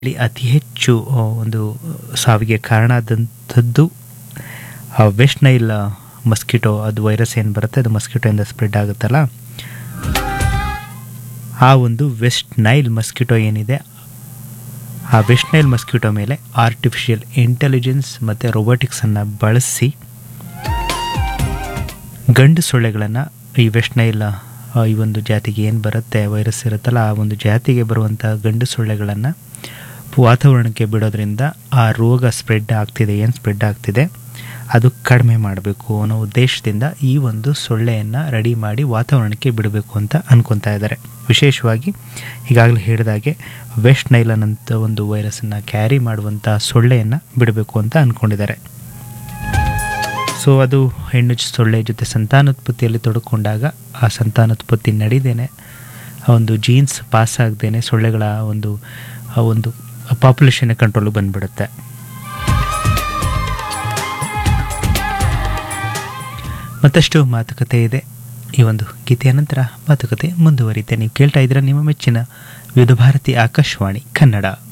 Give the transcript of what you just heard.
ಇಲ್ಲಿ ಅತಿ ಹೆಚ್ಚು ಆ, ಒಂದು ಸಾವಿಗೆ ಕಾರಣ ಆದಂಥದ್ದು ಆ ವೆಸ್ಟ್ ನೈಲ್ ಮಸ್ಕಿಟೋ ಅದು ವೈರಸ್ ಏನು ಬರುತ್ತೆ ಅದು ಮಸ್ಕಿಟೋಯಿಂದ ಸ್ಪ್ರೆಡ್ ಆಗುತ್ತಲ್ಲ ಆ ಒಂದು ವೆಸ್ಟ್ ನೈಲ್ ಮಸ್ಕಿಟೋ ಏನಿದೆ ಆ ವೆಸ್ಟ್ ನೈಲ್ ಮಸ್ಕಿಟೋ ಮೇಲೆ ಆರ್ಟಿಫಿಷಿಯಲ್ ಇಂಟೆಲಿಜೆನ್ಸ್ ಮತ್ತು ರೊಬೋಟಿಕ್ಸನ್ನು ಬಳಸಿ ಗಂಡು ಸೊಳ್ಳೆಗಳನ್ನು ಈ ವೆಸ್ಟ್ ನೈಲ್ ಆ, ಈ ಒಂದು ಜಾತಿಗೆ ಏನು ಬರುತ್ತೆ ವೈರಸ್ ಇರುತ್ತಲ್ಲ ಆ ಒಂದು ಜಾತಿಗೆ ಬರುವಂಥ ಗಂಡು ಸೊಳ್ಳೆಗಳನ್ನು ವಾತಾವರಣಕ್ಕೆ ಬಿಡೋದ್ರಿಂದ ಆ ರೋಗ ಸ್ಪ್ರೆಡ್ ಆಗ್ತಿದೆ ಏನು ಸ್ಪ್ರೆಡ್ ಆಗ್ತಿದೆ ಅದು ಕಡಿಮೆ ಮಾಡಬೇಕು ಅನ್ನೋ ಉದ್ದೇಶದಿಂದ ಈ ಒಂದು ಸೊಳ್ಳೆಯನ್ನು ರೆಡಿ ಮಾಡಿ ವಾತಾವರಣಕ್ಕೆ ಬಿಡಬೇಕು ಅಂತ ಅನ್ಕೊತಾ ಇದ್ದಾರೆ ವಿಶೇಷವಾಗಿ ಈಗಾಗಲೇ ಹೇಳಿದಾಗೆ ವೆಸ್ಟ್ ನೈಲನ್ ಅಂತ ಒಂದು ವೈರಸನ್ನು ಕ್ಯಾರಿ ಮಾಡುವಂಥ ಸೊಳ್ಳೆಯನ್ನು ಬಿಡಬೇಕು ಅಂತ ಅಂದ್ಕೊಂಡಿದ್ದಾರೆ ಸೊ ಅದು ಹೆಣ್ಣು ಸೊಳ್ಳೆ ಜೊತೆ ಸಂತಾನೋತ್ಪತ್ತಿಯಲ್ಲಿ ತೊಡಕೊಂಡಾಗ ಆ ಸಂತಾನೋತ್ಪತ್ತಿ ನಡೀದೇನೆ ಆ ಒಂದು ಜೀನ್ಸ್ ಪಾಸ್ ಆಗದೇನೆ ಸೊಳ್ಳೆಗಳ ಒಂದು ಆ ಒಂದು ಪಾಪ್ಯುಲೇಷನ್ ಕಂಟ್ರೋಲ್ ಬಂದ್ಬಿಡುತ್ತೆ ಮತ್ತಷ್ಟು ಮಾತುಕತೆ ಇದೆ ಈ ಒಂದು ಗೀತೆಯ ನಂತರ ಮಾತುಕತೆ ಮುಂದುವರಿತೆ ನೀವು ಕೇಳ್ತಾ ಇದ್ದೀರಾ ನಿಮ್ಮ ಮೆಚ್ಚಿನ ವಿವಿಧ ಭಾರತಿ ಆಕಾಶವಾಣಿ ಕನ್ನಡ